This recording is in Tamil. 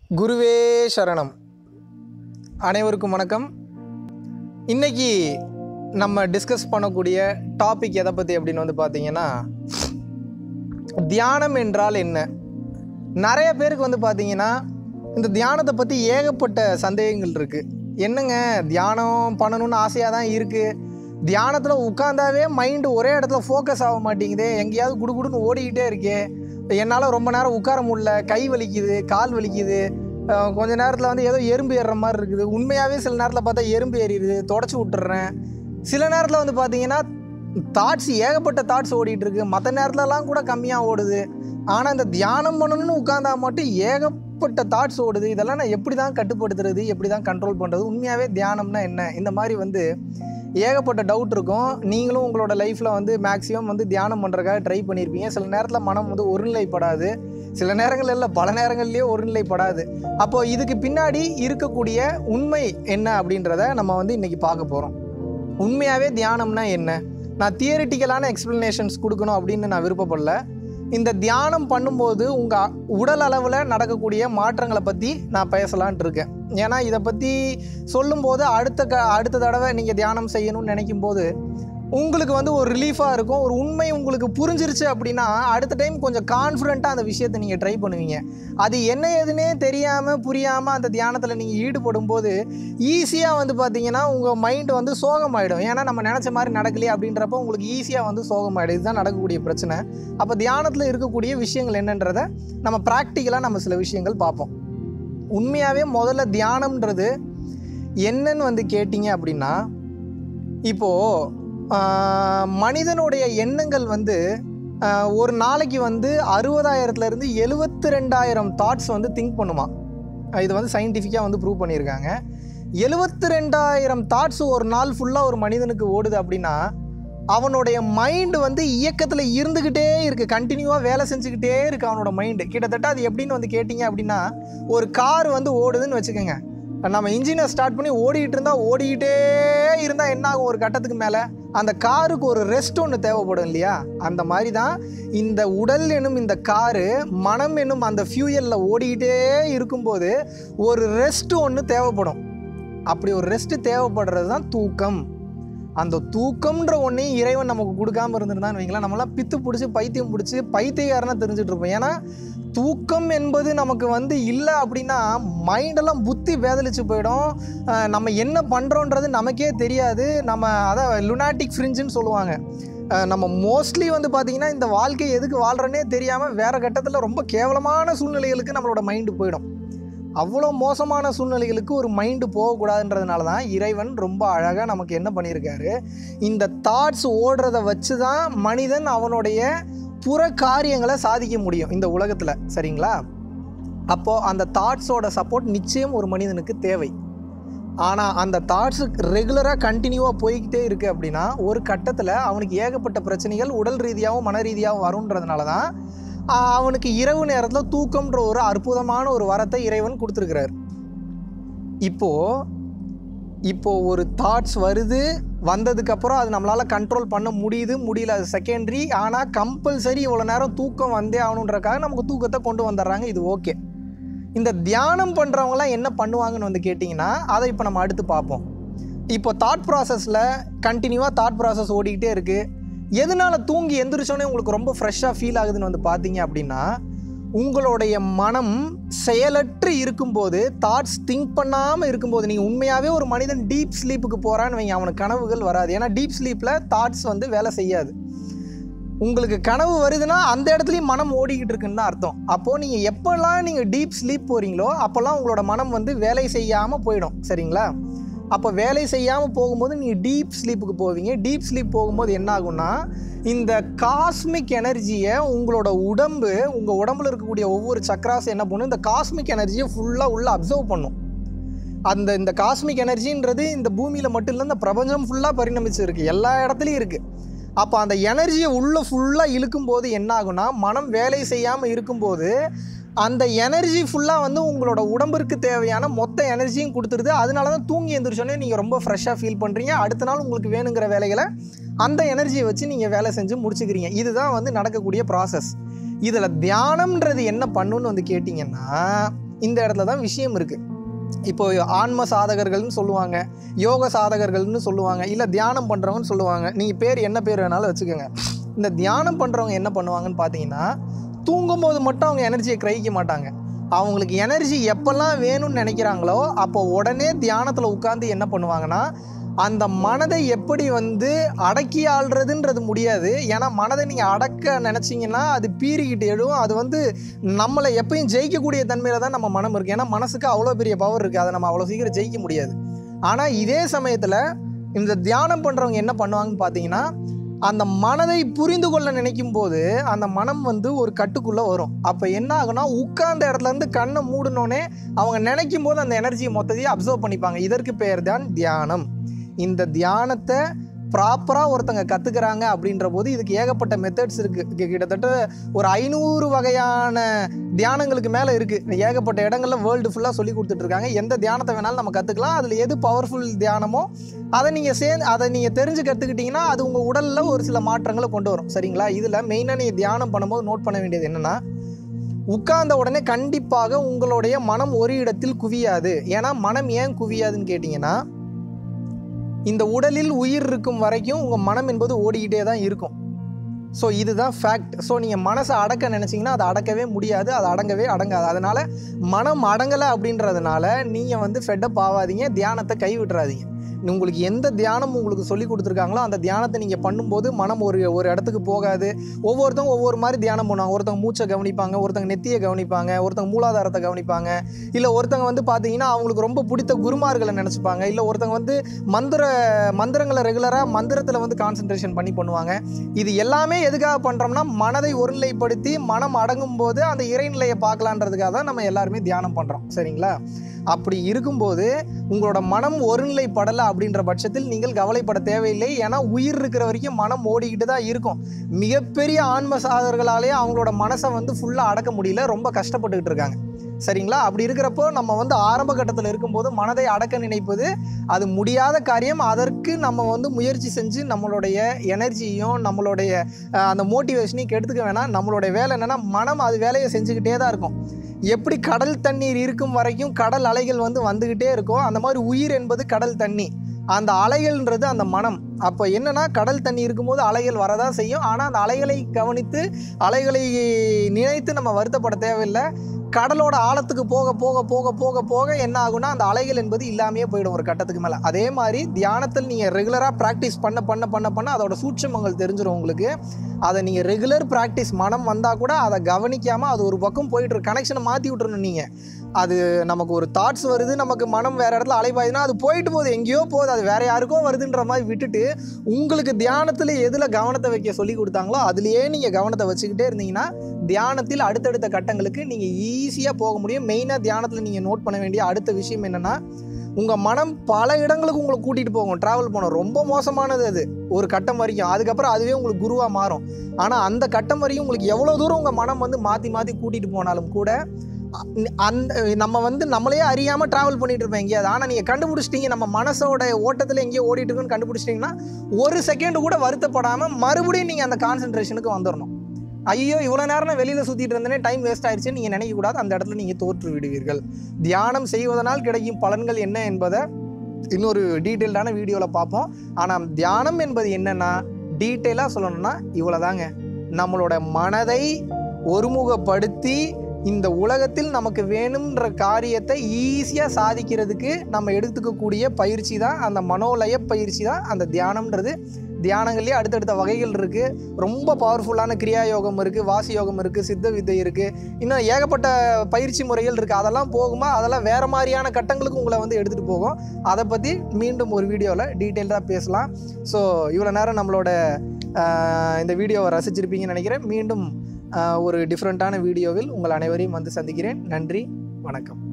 குருவே சரணம் அனைவருக்கும் வணக்கம் இன்னைக்கு நம்ம டிஸ்கஸ் பண்ணக்கூடிய டாபிக் எதை பற்றி அப்படின்னு வந்து பார்த்தீங்கன்னா தியானம் என்றால் என்ன நிறைய பேருக்கு வந்து பார்த்தீங்கன்னா இந்த தியானத்தை பற்றி ஏகப்பட்ட சந்தேகங்கள் இருக்குது என்னங்க தியானம் பண்ணணும்னு ஆசையாக தான் இருக்குது தியானத்தில் உட்காந்தாவே மைண்டு ஒரே இடத்துல ஃபோக்கஸ் ஆக மாட்டேங்குது எங்கேயாவது குடுகுடுன்னு ஓடிக்கிட்டே இருக்கே என்னால் ரொம்ப நேரம் உட்கார முடியல கை வலிக்குது கால் வலிக்குது அஹ் கொஞ்ச நேரத்தில் வந்து ஏதோ எறும்பு ஏறுற மாதிரி இருக்குது உண்மையாகவே சில நேரத்தில் பார்த்தா எறும்பு ஏறிடுது தொடச்சி விட்டுறேன் சில நேரத்தில் வந்து பார்த்தீங்கன்னா தாட்ஸ் ஏகப்பட்ட தாட்ஸ் ஓடிட்டு இருக்கு மற்ற நேரத்துலலாம் கூட கம்மியாக ஓடுது ஆனால் இந்த தியானம் பண்ணணும்னு உட்காந்தா மட்டும் ஏகப்பட்ட தாட்ஸ் ஓடுது இதெல்லாம் நான் எப்படி தான் கட்டுப்படுத்துறது எப்படி தான் கண்ட்ரோல் பண்ணுறது உண்மையாகவே தியானம்னா என்ன இந்த மாதிரி வந்து ஏகப்பட்ட டவுட் இருக்கும் நீங்களும் உங்களோட லைஃப்பில் வந்து மேக்ஸிமம் வந்து தியானம் பண்ணுறதுக்காக ட்ரை பண்ணியிருப்பீங்க சில நேரத்தில் மனம் வந்து ஒருநிலைப்படாது சில நேரங்கள் இல்லை பல நேரங்கள்லேயே ஒருநிலைப்படாது அப்போ இதுக்கு பின்னாடி இருக்கக்கூடிய உண்மை என்ன அப்படின்றத நம்ம வந்து இன்னைக்கு பார்க்க போகிறோம் உண்மையாகவே தியானம்னா என்ன நான் தியரிட்டிக்கலான எக்ஸ்ப்ளனேஷன்ஸ் கொடுக்கணும் அப்படின்னு நான் விருப்பப்படல இந்த தியானம் பண்ணும்போது உங்கள் உடல் அளவில் நடக்கக்கூடிய மாற்றங்களை பற்றி நான் பேசலான்ட்டு இருக்கேன் ஏன்னா இதை பற்றி சொல்லும்போது அடுத்த க அடுத்த தடவை நீங்கள் தியானம் செய்யணும்னு நினைக்கும் போது உங்களுக்கு வந்து ஒரு ரிலீஃபாக இருக்கும் ஒரு உண்மை உங்களுக்கு புரிஞ்சிருச்சு அப்படின்னா அடுத்த டைம் கொஞ்சம் கான்ஃபிடென்ட்டாக அந்த விஷயத்தை நீங்கள் ட்ரை பண்ணுவீங்க அது என்ன ஏதுன்னே தெரியாமல் புரியாமல் அந்த தியானத்தில் நீங்கள் ஈடுபடும் போது ஈஸியாக வந்து பார்த்தீங்கன்னா உங்கள் மைண்டு வந்து சோகமாயிடும் ஏன்னா நம்ம நினச்ச மாதிரி நடக்கலையே அப்படின்றப்ப உங்களுக்கு ஈஸியாக வந்து சோகமாயிடும் இதுதான் நடக்கக்கூடிய பிரச்சனை அப்போ தியானத்தில் இருக்கக்கூடிய விஷயங்கள் என்னன்றதை நம்ம ப்ராக்டிக்கலாக நம்ம சில விஷயங்கள் பார்ப்போம் உண்மையாகவே முதல்ல தியானம்ன்றது என்னன்னு வந்து கேட்டிங்க அப்படின்னா இப்போது மனிதனுடைய எண்ணங்கள் வந்து ஆஹ், ஒரு நாளைக்கு வந்து அறுபதாயிரத்துலேருந்து எழுபத்தி ரெண்டாயிரம் தாட்ஸ் வந்து திங்க் பண்ணுமா ஆஹ் இது வந்து சயின்டிஃபிக்காக வந்து ப்ரூவ் பண்ணியிருக்காங்க எழுபத்தி ரெண்டாயிரம் தாட்ஸ் ஒரு நாள் ஃபுல்லாக ஒரு மனிதனுக்கு ஓடுது அப்படின்னா அவனுடைய மைண்டு வந்து இயக்கத்தில் இருந்துக்கிட்டே இருக்குது கண்டினியூவாக வேலை செஞ்சுக்கிட்டே இருக்குது அவனோட மைண்டு கிட்டத்தட்ட அது எப்படின்னு வந்து கேட்டிங்க அப்படின்னா ஒரு கார் வந்து ஓடுதுன்னு வச்சுக்கோங்க நம்ம இன்ஜினை ஸ்டார்ட் பண்ணி ஓடிக்கிட்டு இருந்தால் ஓடிக்கிட்டே இருந்தால் என்ன ஆகும் ஒரு கட்டத்துக்கு மேலே அந்த காருக்கு ஒரு ரெஸ்ட் ஒன்று தேவைப்படும் இல்லையா அந்த மாதிரி தான் இந்த உடல் எனும் இந்த காரு மனம் என்னும் அந்த ஃபியூயலில் ஓடிக்கிட்டே இருக்கும்போது ஒரு ரெஸ்ட் ஒன்று தேவைப்படும் அப்படி ஒரு ரெஸ்ட் தேவைப்படுறது தான் தூக்கம் அந்த தூக்கம்ன்ற ஒன்றையும் இறைவன் நமக்கு கொடுக்காம இருந்திருந்தான்னு வைங்களேன் நம்மளாம் பித்து பிடிச்சி பைத்தியம் பிடிச்சி பைத்தியக்காரனா தெரிஞ்சுட்டு இருப்போம் ஏன்னா தூக்கம் என்பது நமக்கு வந்து இல்லை அப்படின்னா மைண்டெல்லாம் புத்தி வேதலிச்சு போயிடும் அஹ் நம்ம என்ன பண்ணுறோன்றது நமக்கே தெரியாது நம்ம அதான் லுனாட்டிக் ஃப்ரிஞ்சுன்னு சொல்லுவாங்க அஹ் நம்ம மோஸ்ட்லி வந்து பார்த்திங்கன்னா இந்த வாழ்க்கை எதுக்கு வாழ்கிறனே தெரியாமல் வேறு கட்டத்தில் ரொம்ப கேவலமான சூழ்நிலைகளுக்கு நம்மளோட மைண்டு போயிடும் அவ்வளோ மோசமான சூழ்நிலைகளுக்கு ஒரு மைண்டு போகக்கூடாதுன்றதுனால தான் இறைவன் ரொம்ப அழகாக நமக்கு என்ன பண்ணியிருக்காரு இந்த தாட்ஸ் ஓடுறத வச்சு தான் மனிதன் அவனுடைய புற காரியங்களை சாதிக்க முடியும் இந்த உலகத்தில் சரிங்களா அப்போது அந்த தாட்ஸோட சப்போர்ட் நிச்சயம் ஒரு மனிதனுக்கு தேவை ஆனால் அந்த தாட்ஸு ரெகுலராக கண்டினியூவாக போய்கிட்டே இருக்குது அப்படின்னா ஒரு கட்டத்தில் அவனுக்கு ஏகப்பட்ட பிரச்சனைகள் உடல் ரீதியாகவும் மன ரீதியாகவும் வரும்ன்றதுனால தான் ஆஹ், அவனுக்கு இரவு நேரத்தில் தூக்கம்ன்ற ஒரு அற்புதமான ஒரு வரத்தை இறைவன் கொடுத்துருக்கிறார் இப்போது இப்போ ஒரு தாட்ஸ் வருது வந்ததுக்கப்புறம் அது நம்மளால் கண்ட்ரோல் பண்ண முடியுது முடியல அது செகண்டரி ஆனால் கம்பல்சரி இவ்வளோ நேரம் தூக்கம் வந்தே ஆகணுன்றக்காக நமக்கு தூக்கத்தை கொண்டு வந்துடுறாங்க இது ஓகே இந்த தியானம் பண்ணுறவங்களாம் என்ன பண்ணுவாங்கன்னு வந்து கேட்டிங்கன்னா அதை இப்போ நம்ம அடுத்து பார்ப்போம் இப்போ தாட் ப்ராசஸில் கண்டினியூவாக தாட் ப்ராசஸ் ஓடிக்கிட்டே இருக்குது எதனால தூங்கி எந்திரிச்சோன்னே உங்களுக்கு ரொம்ப ஃப்ரெஷ்ஷாக ஃபீல் ஆகுதுன்னு வந்து பார்த்தீங்க அப்படின்னா உங்களுடைய மனம் செயலற்று இருக்கும்போது தாட்ஸ் திங்க் பண்ணாமல் இருக்கும்போது நீங்கள் உண்மையாகவே ஒரு மனிதன் டீப் ஸ்லீப்புக்கு போகிறான்னு வைங்க அவனுக்கு கனவுகள் வராது ஏன்னா டீப் ஸ்லீப்பில் தாட்ஸ் வந்து வேலை செய்யாது உங்களுக்கு கனவு வருதுன்னா அந்த இடத்துலையும் மனம் ஓடிக்கிட்டு இருக்குன்னு தான் அர்த்தம் அப்போது நீங்கள் எப்போல்லாம் நீங்கள் டீப் ஸ்லீப் போகிறீங்களோ அப்போல்லாம் உங்களோட மனம் வந்து வேலை செய்யாமல் போயிடும் சரிங்களா அப்போ வேலை செய்யாமல் போகும்போது நீங்கள் டீப் ஸ்லீப்புக்கு போவீங்க டீப் ஸ்லீப் போகும்போது என்ன ஆகும்னா இந்த காஸ்மிக் எனர்ஜியை உங்களோட உடம்பு உங்கள் உடம்புல இருக்கக்கூடிய ஒவ்வொரு சக்கராஸும் என்ன பண்ணும் இந்த காஸ்மிக் எனர்ஜியை ஃபுல்லாக உள்ள அப்சர்வ் பண்ணும் அந்த இந்த காஸ்மிக் எனர்ஜின்றது இந்த பூமியில் மட்டும் இல்லை இந்த பிரபஞ்சம் ஃபுல்லாக பரிணமிச்சு இருக்குது எல்லா இடத்துலையும் இருக்குது அப்போ அந்த எனர்ஜியை உள்ளே ஃபுல்லாக இழுக்கும்போது என்ன ஆகும்னா மனம் வேலை செய்யாமல் இருக்கும்போது அந்த எனர்ஜி ஃபுல்லாக வந்து உங்களோட உடம்பிற்கு தேவையான மொத்த எனர்ஜியும் கொடுத்துருது அதனால தான் தூங்கி எழுந்திரிச்சோன்னே நீங்கள் ரொம்ப ஃப்ரெஷ்ஷாக ஃபீல் பண்ணுறீங்க அடுத்த நாள் உங்களுக்கு வேணுங்கிற வேலைகளை அந்த எனர்ஜியை வச்சு நீங்கள் வேலை செஞ்சு முடிச்சுக்கிறீங்க இதுதான் வந்து நடக்கக்கூடிய ப்ராசஸ் இதில் தியானம்ன்றது என்ன பண்ணுன்னு வந்து கேட்டிங்கன்னா இந்த இடத்துல தான் விஷயம் இருக்குது இப்போ ஆன்ம சாதகர்கள்னு சொல்லுவாங்க யோக சாதகர்கள்னு சொல்லுவாங்க இல்லை தியானம் பண்ணுறவங்கன்னு சொல்லுவாங்க நீங்கள் பேர் என்ன பேர் வேணாலும் வச்சுக்கோங்க இந்த தியானம் பண்ணுறவங்க என்ன பண்ணுவாங்கன்னு பார்த்தீங்கன்னா தூங்கும்போது மட்டும் அவங்க எனர்ஜியை கிரகிக்க மாட்டாங்க அவங்களுக்கு எனர்ஜி எப்போல்லாம் வேணும்னு நினைக்கிறாங்களோ அப்போ உடனே தியானத்தில் உட்காந்து என்ன பண்ணுவாங்கன்னா அந்த மனதை எப்படி வந்து அடக்கி ஆள்றதுன்றது முடியாது ஏன்னா மனதை நீங்கள் அடக்க நினச்சிங்கன்னா அது பீறிக்கிட்டு எழும் அது வந்து நம்மளை எப்பயும் ஜெயிக்கக்கூடிய தன்மையில் தான் நம்ம மனம் இருக்குது ஏன்னா மனசுக்கு அவ்வளோ பெரிய பவர் இருக்குது அதை நம்ம அவ்வளோ சீக்கிரம் ஜெயிக்க முடியாது ஆனால் இதே சமயத்தில் இந்த தியானம் பண்ணுறவங்க என்ன பண்ணுவாங்கன்னு பார்த்தீங்கன்னா அந்த மனதை புரிந்து கொள்ள நினைக்கும் போது அந்த மனம் வந்து ஒரு கட்டுக்குள்ளே வரும் அப்போ என்ன ஆகுனா உட்கார்ந்த இடத்துல இருந்து கண்ணை மூடினோடனே அவங்க நினைக்கும் போது அந்த எனர்ஜியை மொத்தத்தையும் அப்சர்வ் பண்ணிப்பாங்க இதற்கு பெயர் தான் தியானம் இந்த தியானத்தை ப்ராப்பராக ஒருத்தங்க கற்றுக்கிறாங்க அப்படின்ற போது இதுக்கு ஏகப்பட்ட மெத்தட்ஸ் இருக்குது கிட்டத்தட்ட ஒரு ஐநூறு வகையான தியானங்களுக்கு மேலே இருக்குது ஏகப்பட்ட இடங்களில் வேர்ல்டு ஃபுல்லாக சொல்லி கொடுத்துட்ருக்காங்க எந்த தியானத்தை வேணாலும் நம்ம கற்றுக்கலாம் அதில் எது பவர்ஃபுல் தியானமோ அதை நீங்கள் சேர்ந்து அதை நீங்கள் தெரிஞ்சு கற்றுக்கிட்டிங்கன்னா அது உங்கள் உடலில் ஒரு சில மாற்றங்களை கொண்டு வரும் சரிங்களா இதில் மெயினாக நீங்கள் தியானம் பண்ணும்போது நோட் பண்ண வேண்டியது என்னென்னா உட்கார்ந்த உடனே கண்டிப்பாக உங்களுடைய மனம் ஒரு இடத்தில் குவியாது ஏன்னா மனம் ஏன் குவியாதுன்னு கேட்டிங்கன்னா இந்த உடலில் உயிர் இருக்கும் வரைக்கும் உங்கள் மனம் என்பது ஓடிக்கிட்டே தான் இருக்கும் ஸோ இதுதான் ஃபேக்ட் ஸோ நீங்கள் மனசை அடக்க நினச்சிங்கன்னா அதை அடக்கவே முடியாது அது அடங்கவே அடங்காது அதனால் மனம் அடங்கலை அப்படின்றதுனால நீங்கள் வந்து ஃபெட்டப் ஆகாதீங்க தியானத்தை கைவிட்டுறாதீங்க உங்களுக்கு எந்த தியானம் உங்களுக்கு சொல்லி கொடுத்துருக்காங்களோ அந்த தியானத்தை நீங்கள் பண்ணும்போது மனம் ஒரு ஒரு இடத்துக்கு போகாது ஒவ்வொருத்தவங்க ஒவ்வொரு மாதிரி தியானம் பண்ணுவாங்க ஒருத்தவங்க மூச்சை கவனிப்பாங்க ஒருத்தவங்க நெத்தியை கவனிப்பாங்க ஒருத்தவங்க மூலாதாரத்தை கவனிப்பாங்க இல்லை ஒருத்தவங்க வந்து பார்த்தீங்கன்னா அவங்களுக்கு ரொம்ப பிடித்த குருமார்களை நினச்சிப்பாங்க இல்லை ஒருத்தவங்க வந்து மந்திர மந்திரங்களை ரெகுலராக மந்திரத்தில் வந்து கான்சன்ட்ரேஷன் பண்ணி பண்ணுவாங்க இது எல்லாமே எதுக்காக பண்ணுறோம்னா மனதை ஒருநிலைப்படுத்தி மனம் அடங்கும் போது அந்த இறைநிலையை பார்க்கலான்றதுக்காக தான் நம்ம எல்லாருமே தியானம் பண்ணுறோம் சரிங்களா அப்படி இருக்கும்போது உங்களோட மனம் ஒருநிலைப்படலை அப்படின்ற பட்சத்தில் நீங்கள் கவலைப்பட தேவையில்லை ஏன்னா உயிர் இருக்கிற வரைக்கும் மனம் ஓடிக்கிட்டு தான் இருக்கும் மிகப்பெரிய ஆன்ம சாதர்களாலே அவங்களோட மனசை வந்து ஃபுல்லாக அடக்க முடியல ரொம்ப கஷ்டப்பட்டுக்கிட்டு இருக்காங்க சரிங்களா அப்படி இருக்கிறப்போ நம்ம வந்து ஆரம்ப கட்டத்தில் இருக்கும்போது மனதை அடக்க நினைப்பது அது முடியாத காரியம் அதற்கு நம்ம வந்து முயற்சி செஞ்சு நம்மளுடைய எனர்ஜியும் நம்மளுடைய அஹ், அந்த மோட்டிவேஷனையும் கெடுத்துக்க வேணாம் நம்மளுடைய வேலை என்னென்னா மனம் அது வேலையை செஞ்சுக்கிட்டே தான் இருக்கும் எப்படி கடல் தண்ணீர் இருக்கும் வரைக்கும் கடல் அலைகள் வந்து வந்துக்கிட்டே இருக்கும் அந்த மாதிரி உயிர் என்பது கடல் தண்ணி அந்த அலைகள்ன்றது அந்த மனம் அப்போ என்னன்னா கடல் தண்ணி இருக்கும்போது அலைகள் வரதான் செய்யும் ஆனால் அந்த அலைகளை கவனித்து அலைகளை நினைத்து நம்ம வருத்தப்பட தேவையில்லை கடலோட ஆழத்துக்கு போக போக போக போக போக என்ன ஆகும்னா அந்த அலைகள் என்பது இல்லாமையே போயிடும் ஒரு கட்டத்துக்கு மேலே அதே மாதிரி தியானத்தில் நீங்கள் ரெகுலராக ப்ராக்டிஸ் பண்ண பண்ண பண்ண பண்ண அதோட சூட்சமங்கள் தெரிஞ்சிடும் உங்களுக்கு அதை நீங்கள் ரெகுலர் ப்ராக்டிஸ் மனம் வந்தால் கூட அதை கவனிக்காமல் அது ஒரு பக்கம் போயிட்டு கனெக்ஷனை மாற்றி விட்டுறணும் நீங்கள் அது நமக்கு ஒரு தாட்ஸ் வருது நமக்கு மனம் வேறு இடத்துல அலைபாயுதுன்னா அது போயிட்டு போகுது எங்கேயோ போகுது அது வேறு யாருக்கோ வருதுன்ற மாதிரி விட்டுட்டு உங்களுக்கு தியானத்தில் எதில் கவனத்தை வைக்க சொல்லி கொடுத்தாங்களோ அதுலேயே நீங்கள் கவனத்தை வச்சுக்கிட்டே இருந்தீங்கன்னா தியானத்தில் அடுத்தடுத்த கட்டங்களுக்கு நீங்கள் ஈஸியாக போக முடியும் மெயினாக தியானத்தில் நீங்கள் நோட் பண்ண வேண்டிய அடுத்த விஷயம் என்னென்னா உங்கள் மனம் பல இடங்களுக்கு உங்களை கூட்டிகிட்டு போகும் ட்ராவல் பண்ணும் ரொம்ப மோசமானது அது ஒரு கட்டம் வரைக்கும் அதுக்கப்புறம் அதுவே உங்களுக்கு குருவாக மாறும் ஆனால் அந்த கட்டம் வரைக்கும் உங்களுக்கு எவ்வளோ தூரம் உங்கள் மனம் வந்து மாற்றி மாற்றி கூட்டிகிட்டு போனாலும் கூட அ- அந்த நம்ம வந்து நம்மளே அறியாமல் ட்ராவல் பண்ணிட்டு இருப்போம் எங்கேயாவது ஆனால் நீங்கள் கண்டுபிடிச்சிட்டீங்க நம்ம மனசோட ஓட்டத்தில் எங்கேயோ ஓடிட்டு இருக்குன்னு கண்டுபிடிச்சிட்டிங்கன்னா ஒரு செகண்ட் கூட வருத்தப்படாமல் மறுபடியும் நீங்கள் அந்த கான்சென்ட்ரேஷனுக்கு வந்துடணும் ஐயோ இவ்வளோ நேரம் நான் வெளியில் சுற்றிட்டு இருந்தேனே டைம் வேஸ்ட் ஆயிடுச்சுன்னு நீங்கள் நினைக்கக்கூடாது அந்த இடத்துல நீங்கள் தோற்று விடுவீர்கள் தியானம் செய்வதனால் கிடைக்கும் பலன்கள் என்ன என்பதை இன்னொரு டீட்டெயில்டான வீடியோவில் பார்ப்போம் ஆனால் தியானம் என்பது என்னென்னா டீட்டெயிலாக சொல்லணும்னா இவ்வளோதாங்க நம்மளோட மனதை ஒருமுகப்படுத்தி இந்த உலகத்தில் நமக்கு வேணுன்ற காரியத்தை ஈஸியாக சாதிக்கிறதுக்கு நம்ம எடுத்துக்கக்கூடிய பயிற்சி தான் அந்த மனோலய பயிற்சி தான் அந்த தியானம்ன்றது தியானங்கள்லேயே அடுத்தடுத்த வகைகள் இருக்குது ரொம்ப பவர்ஃபுல்லான கிரியா யோகம் இருக்குது வாசி யோகம் இருக்குது சித்த வித்தை இருக்குது இன்னும் ஏகப்பட்ட பயிற்சி முறைகள் இருக்குது அதெல்லாம் போகுமா அதெல்லாம் வேறு மாதிரியான கட்டங்களுக்கு உங்களை வந்து எடுத்துகிட்டு போகும் அதை பற்றி மீண்டும் ஒரு வீடியோவில் டீட்டெயில்டாக பேசலாம் ஸோ இவ்வளோ நேரம் நம்மளோட ஆஹ், இந்த வீடியோவை ரசிச்சிருப்பீங்கன்னு நினைக்கிறேன் மீண்டும் ஆஹ், ஒரு டிஃப்ரெண்ட்டான வீடியோவில் உங்கள் அனைவரையும் வந்து சந்திக்கிறேன் நன்றி வணக்கம்